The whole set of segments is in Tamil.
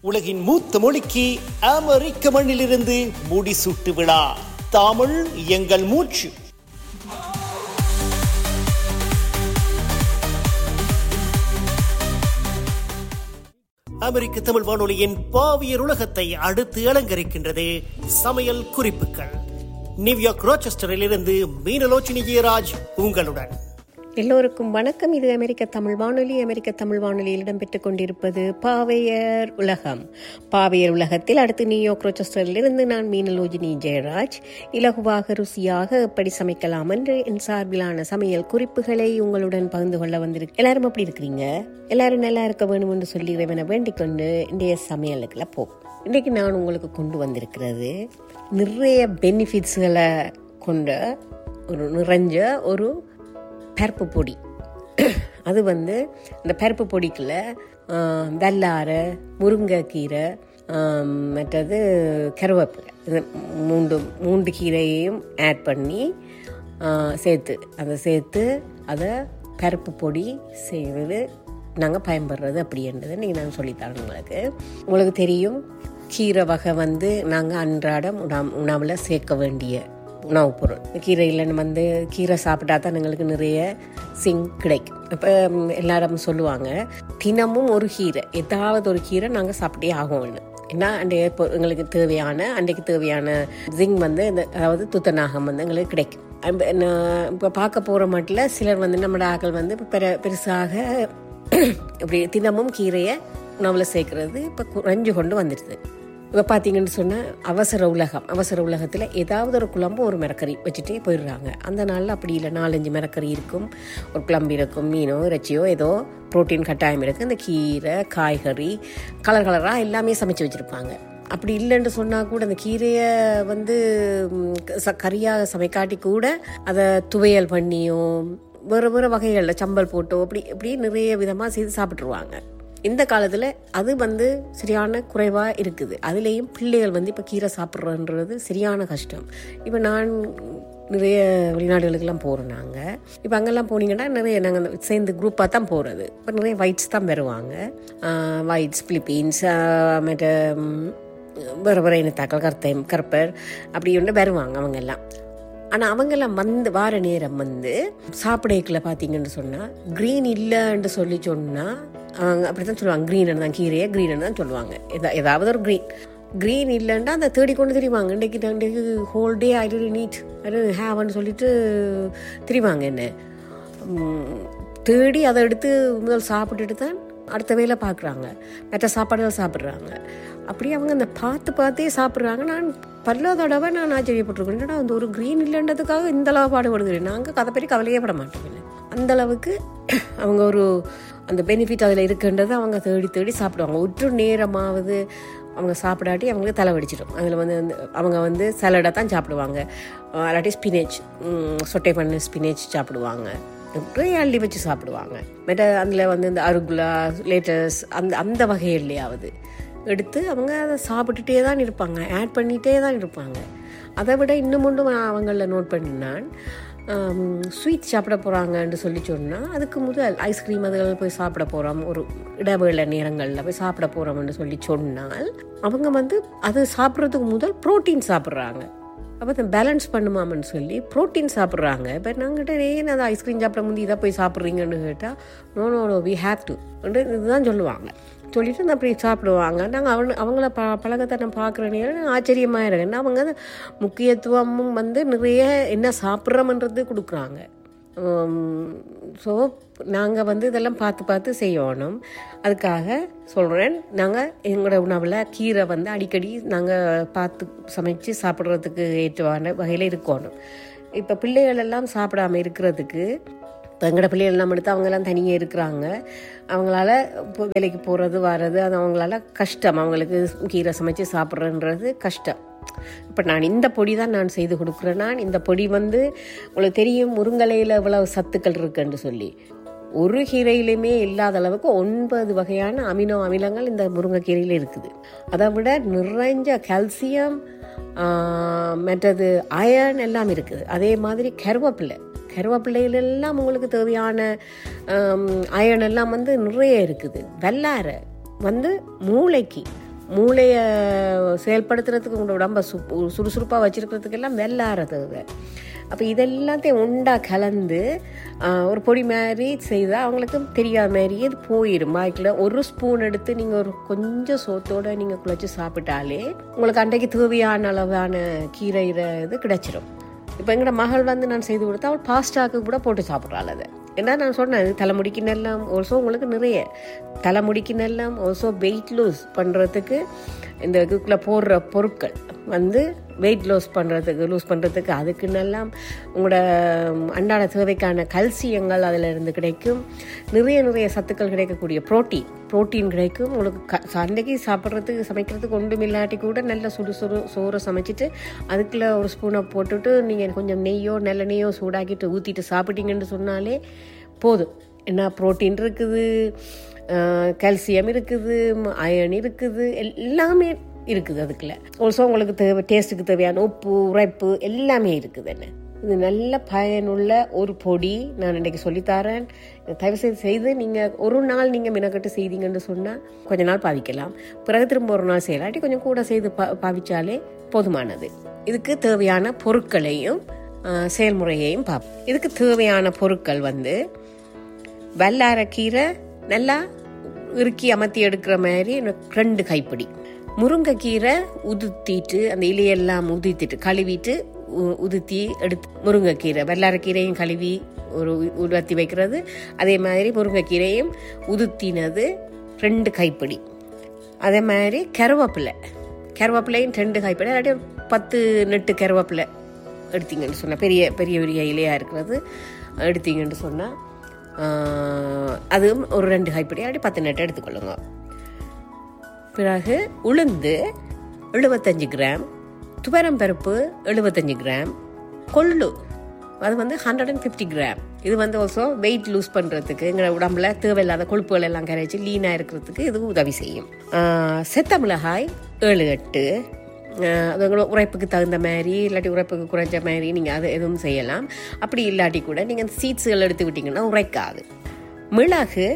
உலகின் மூத்த மொழிக்கு அமெரிக்க மண்ணிலிருந்து முடிசூட்டு விழா தமிழ் எங்கள் மூச்சு அமெரிக்க தமிழ் வானொலியின் பாவியர் உலகத்தை அடுத்து அலங்கரிக்கின்றது சமையல் குறிப்புகள் நியூயார்க் ரோச்செஸ்டரில் இருந்து மீனலோச்சினி ஜெயராஜ் உங்களுடன் எல்லோருக்கும் வணக்கம் இது அமெரிக்க தமிழ் வானொலி அமெரிக்க தமிழ் வானொலியில் இடம்பெற்றுக் கொண்டிருப்பது பாவையர் உலகம் பாவையர் உலகத்தில் அடுத்து நியூயார்க் ரோச்செஸ்டரில் இருந்து நான் மீனலோஜினி ஜெயராஜ் இலகுவாக ருசியாக எப்படி சமைக்கலாம் என்று என் சார்பிலான சமையல் குறிப்புகளை உங்களுடன் பகிர்ந்து கொள்ள வந்திருக்கு எல்லாரும் அப்படி இருக்கிறீங்க எல்லாரும் நல்லா இருக்க வேணும் என்று சொல்லி இறைவனை வேண்டிக் கொண்டு இன்றைய சமையலுக்குள்ள போ இன்றைக்கு நான் உங்களுக்கு கொண்டு வந்திருக்கிறது நிறைய பெனிஃபிட்ஸ்களை கொண்ட ஒரு நிறைஞ்ச ஒரு பருப்பு பொடி அது வந்து இந்த பருப்பு பொடிக்குள்ள ஆஹ், வெள்ளாரை முருங்கைக்கீரை ஆம், மற்றது கருவேப்பிலை இது மூன்று மூன்று கீரையையும் ஆட் பண்ணி ஆஹ், சேர்த்து அதை சேர்த்து அதை பருப்பு பொடி செய்வது நாங்கள் பயன்படுறது அப்படின்றது நீங்கள் நான் சொல்லித்தரேன் உங்களுக்கு உங்களுக்கு தெரியும் கீரை வகை வந்து நாங்கள் அன்றாடம் உணவு உணவில் சேர்க்க வேண்டிய உணவுப் பொருள் கீரையில் வந்து கீரை சாப்பிட்டா தான் எங்களுக்கு நிறைய சிங் கிடைக்கும் இப்போ எல்லாரும் சொல்லுவாங்க தினமும் ஒரு கீரை ஏதாவது ஒரு கீரை நாங்கள் சாப்பிட்டே ஆகும்னு ஏன்னா அன்றைய இப்போ எங்களுக்கு தேவையான அன்றைக்கு தேவையான ஜிங் வந்து இந்த அதாவது துத்தநாகம் வந்து எங்களுக்கு கிடைக்கும் அப்ப நான் இப்போ பார்க்க போகிற மட்டில் சிலர் வந்து நம்மளோட ஆக்கள் வந்து இப்போ பெரு பெருசாக இப்படி தினமும் கீரையை உணவில் சேர்க்கறது இப்போ குறைஞ்சு கொண்டு வந்துடுது இப்போ பார்த்தீங்கன்னு சொன்னால் அவசர உலகம் அவசர உலகத்தில் ஏதாவது ஒரு குழம்பு ஒரு மிரக்கறி வச்சுட்டே போயிடுறாங்க அந்த நாளில் அப்படி இல்லை நாலஞ்சு மிரக்கறி இருக்கும் ஒரு குழம்பு இருக்கும் மீனோ இறைச்சியோ ஏதோ புரோட்டீன் கட்டாயம் இருக்குது இந்த கீரை காய்கறி கலர் கலராக எல்லாமே சமைச்சு வச்சுருப்பாங்க அப்படி இல்லைன்னு சொன்னால் கூட அந்த கீரையை வந்து ம், ச- கறியாக சமைக்காட்டி கூட அதை துவையல் பண்ணியோ வேறு வேறு வகைகளில் சம்பல் போட்டோ அப்படி இப்படி நிறைய விதமாக செய்து சாப்பிட்ருவாங்க இந்த காலத்தில் அது வந்து சரியான குறைவாக இருக்குது அதுலேயும் பிள்ளைகள் வந்து இப்போ கீரை சாப்பிட்றன்றது சரியான கஷ்டம் இப்போ நான் நிறைய வெளிநாடுகளுக்கெல்லாம் போகிறோம் நாங்கள் இப்போ அங்கெல்லாம் போனீங்கன்னா நிறைய நாங்கள் சேர்ந்து குரூப்பாக தான் போகிறது இப்போ நிறைய ஒயிட்ஸ் தான் வருவாங்க ஒயிட்ஸ் பிலிப்பீன்ஸ் மற்ற ம், வேறு வேறு இனத்தாக்கள் கருத்தை கருப்பர் அப்படி ஒன்று வருவாங்க அவங்க எல்லாம் ஆனால் அவங்கெல்லாம் வந்து வார நேரம் வந்து சாப்பிடக்குள்ள பார்த்தீங்கன்னு சொன்னால் க்ரீன் இல்லைன்னு சொல்லி சொன்னால் அவங்க அப்படி தான் சொல்லுவாங்க க்ரீன் தான் கீரையை க்ரீன் தான் சொல்லுவாங்க எதா ஏதாவது ஒரு க்ரீன் க்ரீன் இல்லைன்னா அந்த தேடி கொண்டு திரிவாங்க இன்றைக்கு இன்றைக்கு whole day I don't need I don't ஹேவ்னு சொல்லிட்டு திரிவாங்க என்ன உம், தேடி அதை எடுத்து முதல் சாப்பிட்டுட்டு தான் அடுத்த வேலை பார்க்குறாங்க மற்ற சாப்பாடுகள் சாப்பிட்றாங்க அப்படி அவங்க அந்த பார்த்து பார்த்தே சாப்பிட்றாங்க நான் பல தடவை நான் ஆச்சரியப்பட்டிருக்கேன் என்னடா அந்த ஒரு க்ரீன் இல்லைன்றதுக்காக இந்த அளவு பாடுபடுகிறேன் நாங்கள் கதை பற்றி கவலையே பட மாட்டோம் அந்த அளவுக்கு அவங்க ஒரு அந்த பெனிஃபிட் அதில் இருக்குன்றதை அவங்க தேடி தேடி சாப்பிடுவாங்க ஒற்று நேரமாவது அவங்க சாப்பிடாட்டி அவங்களுக்கு தலை வெடிச்சிடும் அதில் வந்து அந்த- அவங்க வந்து சலடாக தான் சாப்பிடுவாங்க அஹ் இல்லாட்டி ஸ்பினேச் சொட்டை பண்ண ஸ்பினேச் சாப்பிடுவாங்க நிறைய அள்ளி வச்சு சாப்பிடுவாங்க மற்ற அதில் வந்து இந்த அருகுலா லேட்டஸ் அந்த அந்த வகையிலையாவது எடுத்து அவங்க அதை சாப்பிட்டுட்டே தான் இருப்பாங்க ஆட் பண்ணிகிட்டே தான் இருப்பாங்க அதை விட இன்னும் ஒன்றும் நான் அவங்கள நோட் பண்ணினான் ஸ்வீட் சாப்பிட போகிறாங்கன்னு சொல்லி சொன்னால் அதுக்கு முதல் ஐஸ்கிரீம் அதுகள் போய் சாப்பிட போகிறோம் ஒரு இடவேளை நேரங்களில் போய் சாப்பிட போகிறோம்னு சொல்லி சொன்னால் அவங்க வந்து அது சாப்பிட்றதுக்கு முதல் புரோட்டீன் சாப்பிட்றாங்க அப்போ அதை பேலன்ஸ் பண்ணுமாமன்னு சொல்லி புரோட்டீன் சாப்பிட்றாங்க இப்போ நாங்கிட்ட ஏன் அதை ஐஸ்கிரீம் சாப்பிட முந்தி இதை போய் சாப்பிட்றீங்கன்னு கேட்டால் no no no we have to இதுதான் சொல்லுவாங்க சொல்லிட்டு அந்த அப்படி சாப்பிடுவாங்க நாங்கள் அவன் அவங்கள ப பழக்கத்தை நான் பார்க்குற நேரம் ஆச்சரியமாக இருக்கு ஏன்னா அவங்க அந்த முக்கியத்துவமும் வந்து நிறைய என்ன சாப்பிட்றோம்ன்றது கொடுக்குறாங்க ஸோ நாங்கள் வந்து இதெல்லாம் பார்த்து பார்த்து செய்யணும் அதுக்காக சொல்கிறேன் நாங்கள் எங்களோட உணவில் கீரை வந்து அடிக்கடி நாங்கள் பார்த்து சமைச்சு சாப்பிட்றதுக்கு ஏற்றவான வகையில் இருக்கணும் இப்போ பிள்ளைகள் எல்லாம் சாப்பிடாம இருக்கிறதுக்கு இப்போ எங்களோட பிள்ளைகள் எல்லாம் எடுத்து அவங்கெல்லாம் தனியாக இருக்கிறாங்க அவங்களால இப்போ வேலைக்கு போகிறது வர்றது அது அவங்களால கஷ்டம் அவங்களுக்கு கீரை சமைச்சு சாப்பிட்றன்றது கஷ்டம் இப்போ நான் இந்த பொடி தான் நான் செய்து கொடுக்குறேன் நான் இந்த பொடி வந்து உங்களுக்கு தெரியும் முருங்கலையில் இவ்வளவு சத்துக்கள் இருக்குன்னு சொல்லி ஒரு கீரையிலுமே இல்லாத அளவுக்கு ஒன்பது வகையான அமினோ அமிலங்கள் இந்த முருங்கைக்கீரையில் இருக்குது அதை விட நிறைஞ்ச கால்சியம் மற்றது அயர்ன் எல்லாம் இருக்குது அதே மாதிரி கருவேப்பிலை கருவேப்பிள்ளையில எல்லாம் உங்களுக்கு தேவையான அயர்ன் எல்லாம் வந்து நிறைய இருக்குது வெள்ளாரை வந்து மூளைக்கு மூளையை செயல்படுத்துறதுக்கு உங்களோட உடம்ப சு சுறுசுறுப்பாக வச்சிருக்கிறதுக்கெல்லாம் வெள்ளார தேவை அப்போ இதெல்லாத்தையும் உண்டா கலந்து ஆஹ், ஒரு பொடி மாதிரி செய்தால் அவங்களுக்கு தெரியாத மாதிரியே இது போயிடும் வாய்க்குள்ள ஒரு ஸ்பூன் எடுத்து நீங்கள் ஒரு கொஞ்சம் சோத்தோட நீங்கள் குழச்சி சாப்பிட்டாலே உங்களுக்கு அன்றைக்கு தேவையான அளவான கீரை இர- இது கிடைச்சிரும் இப்போ எங்களோட மகள் வந்து நான் செய்து கொடுத்தா அவள் பாஸ்டாக்கு கூட போட்டு சாப்பிட்றாள் அதை ஏன்னா நான் சொன்னேன் இது தலைமுடிக்கு நெல்லாம் ஆல்சோ உங்களுக்கு நிறைய தலைமுடிக்கு நெல்லாம் ஆல்சோ வெயிட் லூஸ் பண்ணுறதுக்கு இந்த இதுக்குள்ள போடுற பொருட்கள் வந்து வெயிட் லாஸ் பண்ணுறதுக்கு லூஸ் பண்ணுறதுக்கு அதுக்கு நெல்லாம் உங்களோட அன்றாட தேவைக்கான கல்சியங்கள் அதில் இருந்து கிடைக்கும் நிறைய நிறைய சத்துக்கள் கிடைக்கக்கூடிய புரோட்டீன் புரோட்டீன் கிடைக்கும் உங்களுக்கு க அன்றைக்கு சாப்பிட்றதுக்கு சமைக்கிறதுக்கு ஒன்றும் இல்லாட்டி கூட நல்ல சுடு சுடு சோறை சமைச்சிட்டு அதுக்குள்ள ஒரு ஸ்பூனை போட்டுட்டு நீங்கள் கொஞ்சம் நெய்யோ நல்லெண்ணெய்யோ சூடாக்கிட்டு ஊற்றிட்டு சாப்பிட்டீங்கன்னு சொன்னாலே போதும் என்ன புரோட்டீன் இருக்குது கால்சியம் இருக்குது அயன் இருக்குது எல்லாமே இருக்குது அதுக்குள்ள ஆல்சோ உங்களுக்கு தேவை டேஸ்ட்டுக்கு தேவையான உப்பு உரைப்பு எல்லாமே இருக்குது என்ன இது நல்ல பயனுள்ள ஒரு பொடி நான் இன்றைக்கி சொல்லித்தரேன் தயவு செய்து செய்து நீங்கள் ஒரு நாள் நீங்கள் மினக்கட்டு செய்தீங்கன்னு சொன்னால் கொஞ்ச நாள் பாவிக்கலாம் பிறகு திரும்ப ஒரு நாள் செய்யலாட்டி கொஞ்சம் கூட செய்து பா பாவிச்சாலே போதுமானது இதுக்கு தேவையான பொருட்களையும் ஆஹ், செயல்முறையையும் பார்ப்போம் இதுக்கு தேவையான பொருட்கள் வந்து வல்லாரக்கீரை நல்லா இறுக்கி அமர்த்தி எடுக்கிற மாதிரி எனக்கு ரெண்டு கைப்பிடி முருங்கைக்கீரை உதுத்திட்டு அந்த இலையெல்லாம் உதித்திட்டு கழுவிட்டு உ- உதுத்தி எடுத்து முருங்கைக்கீரை வல்லாரக்கீரையும் கழுவி ஒரு உ- உலர்த்தி வைக்கிறது அதே மாதிரி முருங்கைக்கீரையும் உதுத்தினது ரெண்டு கைப்பிடி அதே மாதிரி கருவேப்பிலை கருவேப்பிலையும் ரெண்டு கைப்பிடி இல்லாட்டி ஒரு பத்து நெட்டு கருவேப்பிலை எடுத்தீங்கன்னு சொன்னால் பெரிய பெரிய பெரிய இலையாக இருக்கிறது எடுத்தீங்கன்னு சொன்னால் அதுவும் ஒரு ரெண்டு கைப்பிடி அப்படி பத்து நெட்டு எடுத்துக்கொள்ளுங்க பிறகு உளுந்து எழுபத்தஞ்சு கிராம் துவரம் பருப்பு எழுபத்தஞ்சு கிராம் கொள்ளு அது வந்து ஹண்ட்ரட் அண்ட் ஃபிஃப்டி கிராம் இது வந்து ஆல்சோ வெயிட் லூஸ் பண்ணுறதுக்கு எங்களை உடம்புல தேவையில்லாத கொழுப்புகள் எல்லாம் கரைச்சி லீனாக இருக்கிறதுக்கு இது உதவி செய்யும் ஆஹ் செத்த மிளகாய் ஏழு எட்டு ஆஹ் அது உங்களோட உரைப்புக்கு தகுந்த மாதிரி இல்லாட்டி உரைப்புக்கு குறைஞ்ச மாதிரி நீங்கள் அது எதுவும் செய்யலாம் அப்படி இல்லாட்டி கூட நீங்கள் சீட்ஸுகள் எடுத்து விட்டீங்கன்னா உரைக்காது மிளகு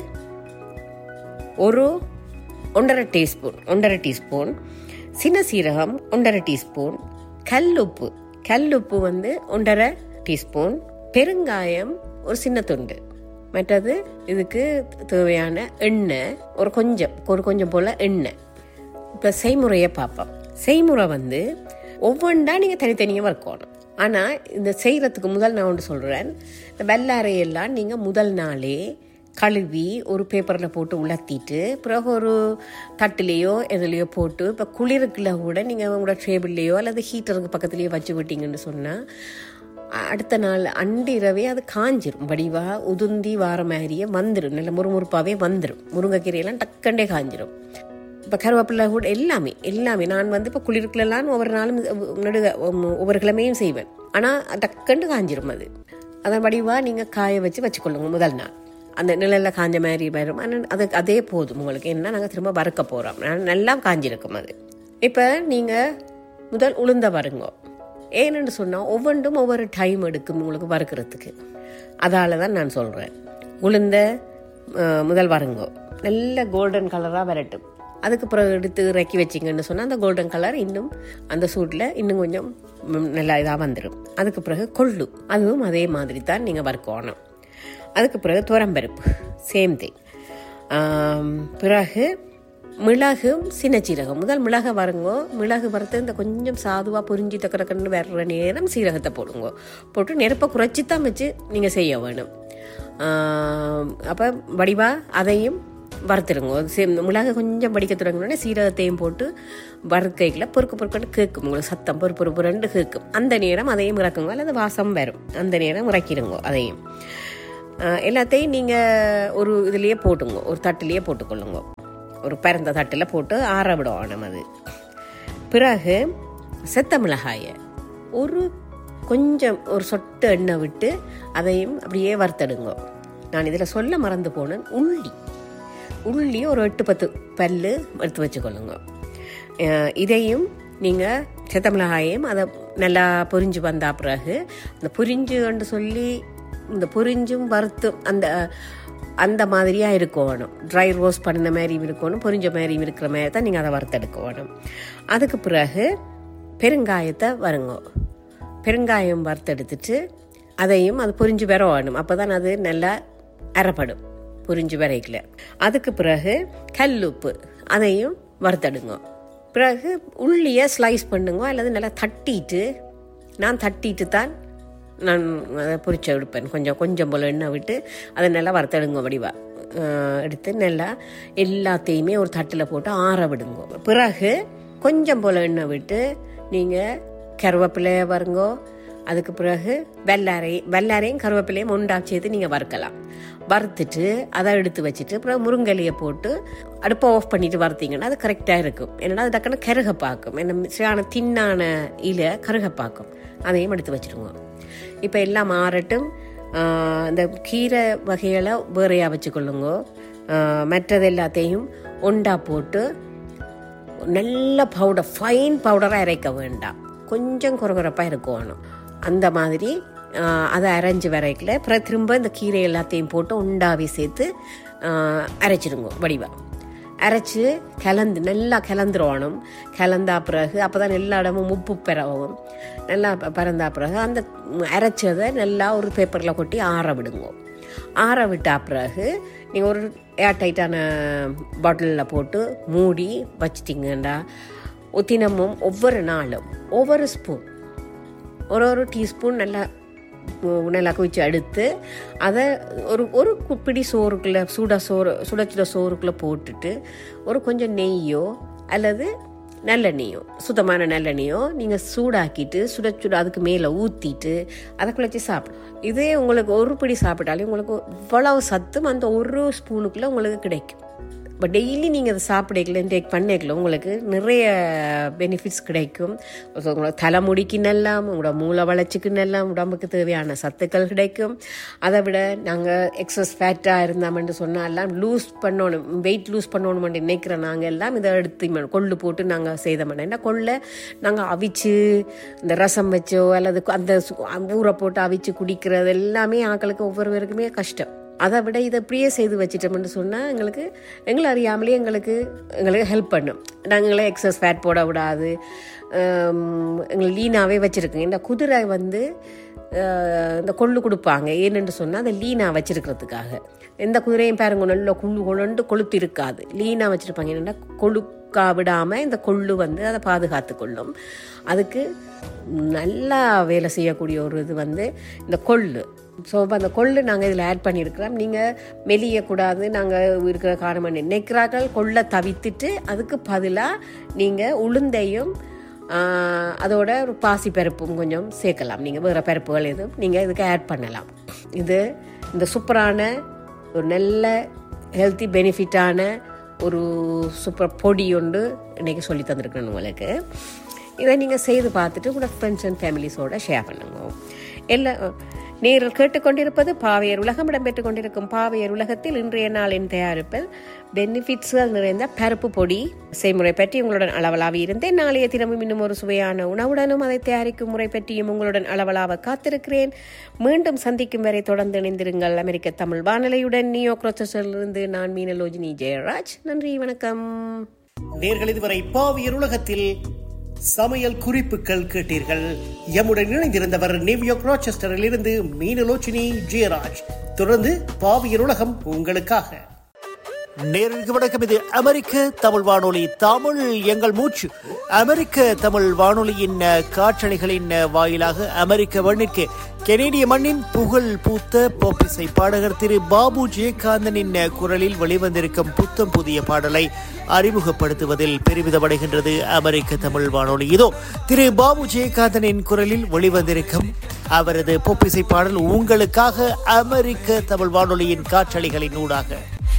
ஒரு ஒன்றரை டீஸ்பூன் ஒன்றரை டீஸ்பூன் சின்ன சீரகம் ஒன்றரை டீஸ்பூன் கல்லுப்பு கல்லுப்பு வந்து ஒன்றரை டீஸ்பூன் பெருங்காயம் ஒரு சின்ன துண்டு மற்றது இதுக்கு தேவையான எண்ணெய் ஒரு கொஞ்சம் ஒரு கொஞ்சம் போல் எண்ணெய் இப்போ செய்முறையை பார்ப்போம் செய்முறை வந்து ஒவ்வொன்றா நீங்கள் தனித்தனியாக வறுக்கணும் ஆனால் இந்த செய்கிறதுக்கு முதல் நான் ஒன்று சொல்கிறேன் இந்த வெள்ளாரையெல்லாம் நீங்கள் முதல் நாளே கழுவி ஒரு பேப்பரில் போட்டு உலர்த்திட்டு பிறகு ஒரு தட்டுலேயோ எதுலேயோ போட்டு இப்போ குளிருக்குள்ள கூட நீங்கள் உங்களோட டேபிள்லேயோ அல்லது ஹீட்டருக்கு பக்கத்துலேயோ வச்சு விட்டீங்கன்னு சொன்னால் அடுத்த நாள் அண்டிரவே அது காஞ்சிரும் வடிவா உதுந்தி வார மாதிரியே வந்துடும் நல்ல முறுமுறுப்பாகவே வந்துடும் முருங்கைக்கீரையெல்லாம் டக்கண்டே காஞ்சிரும் இப்போ கருவேப்பிலை கூட எல்லாமே எல்லாமே நான் வந்து இப்போ குளிருக்குலாம் ஒவ்வொரு நாளும் நடுக ஒவ்வொரு கிழமையும் செய்வேன் ஆனால் டக்கண்டு காஞ்சிரும் அது அதன் வடிவாக நீங்கள் காய வச்சு வச்சுக்கொள்ளுங்க முதல் நாள் அந்த நிழலில் காஞ்ச மாதிரி வரும் ஆனால் அது அதே போதும் உங்களுக்கு என்ன நாங்கள் திரும்ப வறுக்க போகிறோம் நல்லா காஞ்சிருக்கும் அது இப்போ நீங்கள் முதல் உளுந்த வருங்க ஏன்னு சொன்னால் ஒவ்வொன்றும் ஒவ்வொரு டைம் எடுக்கும் உங்களுக்கு வறுக்கிறதுக்கு அதால தான் நான் சொல்கிறேன் உளுந்த அஹ், முதல் வருங்கோ நல்ல கோல்டன் கலராக வரட்டும் அதுக்கு பிறகு எடுத்து இறக்கி வச்சிங்கன்னு சொன்னால் அந்த கோல்டன் கலர் இன்னும் அந்த சூட்டில் இன்னும் கொஞ்சம் ம், நல்லா இதாக வந்துடும் அதுக்கு பிறகு கொள்ளு அதுவும் அதே மாதிரி தான் நீங்கள் வறுக்கணும் அதுக்கு பிறகு துவரம்பருப்பு சேம் திங் பிறகு மிளகும் சின்ன சீரகம் முதல் மிளகை வருங்கோ மிளகு வறுத்து இந்த கொஞ்சம் சாதுவாக புரிஞ்சு தக்கறக்கன்னு வர்ற நேரம் சீரகத்தை போடுங்கோ போட்டு நெருப்பை குறைச்சி தான் வச்சு நீங்கள் செய்ய வேணும் அப்போ வடிவாக அதையும் வறுத்துருங்க சே மிளகு கொஞ்சம் படிக்க தொடங்கினோடனே சீரகத்தையும் போட்டு வறுக்கையில் பொறுக்கு பொறுக்குன்னு கேட்கும் உங்களுக்கு சத்தம் பொறு பொறு பொருண்டு கேட்கும் அந்த நேரம் அதையும் இறக்குங்க அல்லது வாசம் வரும் அந்த நேரம் இறக்கிடுங்க அதையும் ஆஹ் எல்லாத்தையும் நீங்கள் ஒரு இதுலேயே போட்டுங்க ஒரு தட்டுலேயே போட்டுக்கொள்ளுங்க ஒரு பரந்த தட்டில் போட்டு ஆற விடணும் அது பிறகு செத்த மிளகாயை ஒரு கொஞ்சம் ஒரு சொட்டு எண்ணெய் விட்டு அதையும் அப்படியே வறுத்தடுங்க நான் இதில் சொல்ல மறந்து போனேன் உள்ளி உள்ளி ஒரு எட்டு பத்து பல்லு எடுத்து வச்சுக்கொள்ளுங்க அஹ் இதையும் நீங்கள் செத்த மிளகாயையும் அதை நல்லா பொரிஞ்சு வந்தா பிறகு அந்த பொரிஞ்சுன்னு சொல்லி இந்த பொரிஞ்சும் வறுத்தும் அந்த அந்த மாதிரியாக இருக்கணும் ட்ரை ரோஸ்ட் பண்ணின மாதிரியும் இருக்கணும் பொரிஞ்ச மாதிரியும் இருக்கிற மாதிரி தான் நீங்கள் அதை வறுத்தெடுக்க வேணும் அதுக்கு பிறகு பெருங்காயத்தை வருங்க பெருங்காயம் வறுத்தெடுத்துட்டு அதையும் அது பொரிஞ்சு வர வேணும் அப்போ தான் அது நல்லா அரைப்படும் பொரிஞ்சு வரைக்கல அதுக்கு பிறகு கல்லுப்பு அதையும் வறுத்தெடுங்க பிறகு உள்ளியை ஸ்லைஸ் பண்ணுங்க அல்லது நல்லா தட்டிட்டு நான் தட்டிட்டு தான் நான் அதை பொரிச்சு எடுப்பேன் கொஞ்சம் கொஞ்சம் போல் எண்ணெய் விட்டு அதை நல்லா வறுத்தெடுங்க வடிவா அஹ் எடுத்து நல்லா எல்லாத்தையுமே ஒரு தட்டில் போட்டு ஆற விடுங்க பிறகு கொஞ்சம் போல் எண்ணெய் விட்டு நீங்கள் கருவேப்பிலை வருங்கோ அதுக்கு பிறகு வெள்ளாரை வெள்ளாரையும் கருவேப்பிலையும் ஒன்றா சேர்த்து நீங்கள் வறுக்கலாம் வறுத்துட்டு அதை எடுத்து வச்சுட்டு அப்புறம் முருங்கலையை போட்டு அடுப்பை ஆஃப் பண்ணிட்டு வறுத்தீங்கன்னா அது கரெக்டாக இருக்கும் என்னன்னா அது டக்குன்னு கருக பார்க்கும் என்ன சரியான தின்னான இலை கருக பார்க்கும் அதையும் எடுத்து வச்சுருங்க இப்போ எல்லாம் மாறட்டும் ஆஹ் இந்த கீரை வகைகளை வேறையாக வச்சுக்கொள்ளுங்க ஆஹ் மற்றது எல்லாத்தையும் ஒண்டா போட்டு நல்ல பவுடர் ஃபைன் பவுடராக அரைக்க வேண்டாம் கொஞ்சம் குறகுறப்பாக இருக்கணும் அந்த மாதிரி ஆஹ், அதை அரைஞ்சு வரைக்கல அப்புறம் திரும்ப இந்த கீரை எல்லாத்தையும் போட்டு உண்டாவி சேர்த்து ஆஹ், அரைச்சிடுங்க வடிவா அரைச்சு கலந்து நல்லா கலந்துருவணும் கலந்தா பிறகு அப்போ தான் எல்லா இடமும் உப்பு பெறவும் நல்லா ப- பறந்தா பிறகு அந்த அரைச்சதை நல்லா ஒரு பேப்பரில் கொட்டி ஆற விடுங்க ஆற விட்டா பிறகு நீங்கள் ஒரு ஏர் டைட்டான பாட்டிலில் போட்டு மூடி வச்சிட்டிங்கண்டா தினமும் ஒவ்வொரு நாளும் ஒவ்வொரு ஸ்பூன் ஒரு ஒரு டீஸ்பூன் நல்லா உ- நல்லா குவிச்சு எடுத்து அதை ஒரு ஒரு குப்பிடி சோறுக்குள்ளே சுட சோறு சுட சுட சோறுக்குள்ளே போட்டுட்டு ஒரு கொஞ்சம் நெய்யோ அல்லது நல்லெண்ணெயோ சுத்தமான நல்லெண்ணெயோ நீங்கள் சூடாக்கிட்டு சுட சுட அதுக்கு மேலே ஊற்றிட்டு அதை குழச்சி சாப்பிடும் இதே உங்களுக்கு ஒரு பிடி சாப்பிட்டாலே உங்களுக்கு இவ்வளவு சத்தும் அந்த ஒரு ஸ்பூனுக்குள்ளே உங்களுக்கு கிடைக்கும் இப்போ டெய்லி நீங்கள் அதை சாப்பிடக்கல டேக் பண்ணிக்கல உங்களுக்கு நிறைய பெனிஃபிட்ஸ் கிடைக்கும் So, உங்களோட தலைமுடிக்கு நல்லா உங்களோட மூளை வளர்ச்சிக்கு நல்லா உடம்புக்கு தேவையான சத்துக்கள் கிடைக்கும் அதை விட நாங்கள் எக்ஸஸ் ஃபேட்டாக இருந்தாமன்னு சொன்னாலாம் லூஸ் பண்ணணும் வெயிட் லூஸ் பண்ணணும்னு நினைக்கிற நாங்கள் எல்லாம் இதை எடுத்து ம- கொள்ளு போட்டு நாங்கள் செய்தோம்னா என்ன கொள்ளை நாங்கள் அவிச்சு இந்த ரசம் வச்சோ அல்லது அந்த சு- ஊற போட்டு அவிச்சு குடிக்கிறது எல்லாமே ஆக்களுக்கு ஒவ்வொருவருக்குமே கஷ்டம் அதை விட இதை இப்படியே செய்து வச்சிட்டோம்னு சொன்னால் எங்களுக்கு எங்களை அறியாமலே எங்களுக்கு எங்களுக்கு ஹெல்ப் பண்ணும் நாங்களே எக்ஸஸ் ஃபேட் போட விடாது ஆம், எங்களை லீனாகவே வச்சுருக்குங்க இந்த குதிரை வந்து ஆஹ், இந்த கொள்ளு கொடுப்பாங்க ஏன்னு சொன்னால் அதை லீனாக வச்சிருக்கிறதுக்காக எந்த குதிரையும் பாருங்க நல்ல குள்ளு கொண்டு கொளுத்து இருக்காது லீனாக வச்சுருப்பாங்க என்னென்னா கொழுக்கா விடாமல் இந்த கொள்ளு வந்து அதை பாதுகாத்து கொள்ளும் அதுக்கு நல்லா வேலை செய்யக்கூடிய ஒரு இது வந்து இந்த கொள்ளு ஸோ இப்போ அந்த கொள்ளு நாங்கள் இதில் ஆட் பண்ணியிருக்கிறோம் நீங்கள் மெலியக்கூடாது நாங்கள் இருக்கிற காரணம் நினைக்கிறார்கள் கொள்ளை தவித்துட்டு அதுக்கு பதிலாக நீங்கள் உளுந்தையும் ஆஹ், அதோட ஒரு பாசி பருப்பும் கொஞ்சம் சேர்க்கலாம் நீங்கள் வேறு பருப்புகள் எதுவும் நீங்கள் இதுக்கு ஆட் பண்ணலாம் இது இந்த சூப்பரான ஒரு நல்ல ஹெல்த்தி பெனிஃபிட்டான ஒரு சூப்பர் பொடி ஒன்று இன்றைக்கி சொல்லி தந்திருக்கிறேன் உங்களுக்கு இதை நீங்கள் செய்து பார்த்துட்டு உங்களோட ஃப்ரெண்ட்ஸ் அண்ட் ஃபேமிலிஸோட ஷேர் பண்ணுங்க எல்லா நேரில் கேட்டுக்கொண்டிருப்பது பாவையர் உலகம் இடம்பெற்றுக் கொண்டிருக்கும் பாவையர் உலகத்தில் இன்றைய நாளின் தயாரிப்பில் பெனிஃபிட்ஸ்கள் நிறைந்த பருப்பு பொடி செய்முறை பற்றி உங்களுடன் அளவலாவி இருந்தேன் நாளைய தினமும் இன்னும் ஒரு சுவையான உணவுடனும் அதை தயாரிக்கும் முறை பற்றியும் உங்களுடன் அளவலாவ காத்திருக்கிறேன் மீண்டும் சந்திக்கும் வரை தொடர்ந்து இணைந்திருங்கள் அமெரிக்க தமிழ் வானொலியுடன் நியோ இருந்து நான் மீனலோஜினி ஜெயராஜ் நன்றி வணக்கம் நேர்கள் இதுவரை பாவியர் உலகத்தில் சமையல் குறிப்புகள் கேட்டீர்கள் எம்முடன் இணைந்திருந்தவர் நியூயார்க் ராச்செஸ்டரில் இருந்து மீனலோச்சினி ஜெயராஜ் தொடர்ந்து பாவியர் உலகம் உங்களுக்காக நேருக்கு வணக்கம் இது அமெரிக்க தமிழ் வானொலி தமிழ் எங்கள் மூச்சு அமெரிக்க தமிழ் வானொலியின் அஹ், காற்றலைகளின் அஹ், வாயிலாக அமெரிக்க மண்ணிற்கு கெனேடிய மண்ணின் புகழ் பூத்த போப்பிசை பாடகர் திரு பாபு ஜெயகாந்தனின் அஹ், குரலில் வெளிவந்திருக்கும் புத்தம் புதிய பாடலை அறிமுகப்படுத்துவதில் பெருமிதமடைகின்றது அமெரிக்க தமிழ் வானொலி இதோ திரு பாபு ஜெயகாந்தனின் குரலில் வெளிவந்திருக்கும் அவரது பொப்பிசை பாடல் உங்களுக்காக அமெரிக்க தமிழ் வானொலியின் காற்றலைகளின் ஊடாக